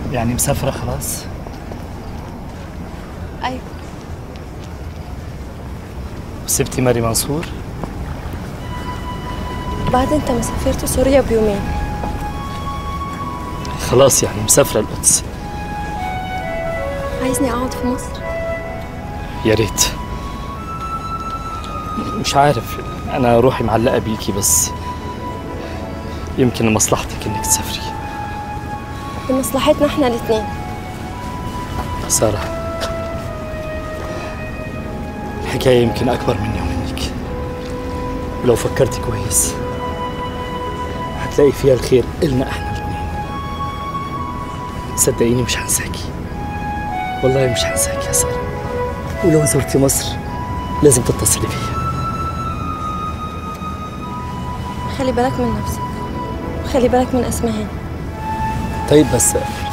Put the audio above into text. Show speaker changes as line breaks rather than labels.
يعني مسافرة خلاص
ايوه
وسبتي ماري منصور
بعد انت ما سافرت سوريا بيومين
خلاص يعني مسافرة القدس
عايزني اقعد في مصر
يا ريت مش عارف انا روحي معلقة بيكي بس يمكن لمصلحتك انك تسافري
لمصلحتنا احنا الاتنين
سارة الحكاية يمكن أكبر مني ومنك ولو فكرت كويس هتلاقي فيها الخير إلنا إحنا الاتنين صدقيني مش هنساكي والله مش هنساكي يا سارة ولو زرتي مصر لازم تتصلي بيا
خلي بالك من نفسك وخلي بالك من اسمهان
طيب بس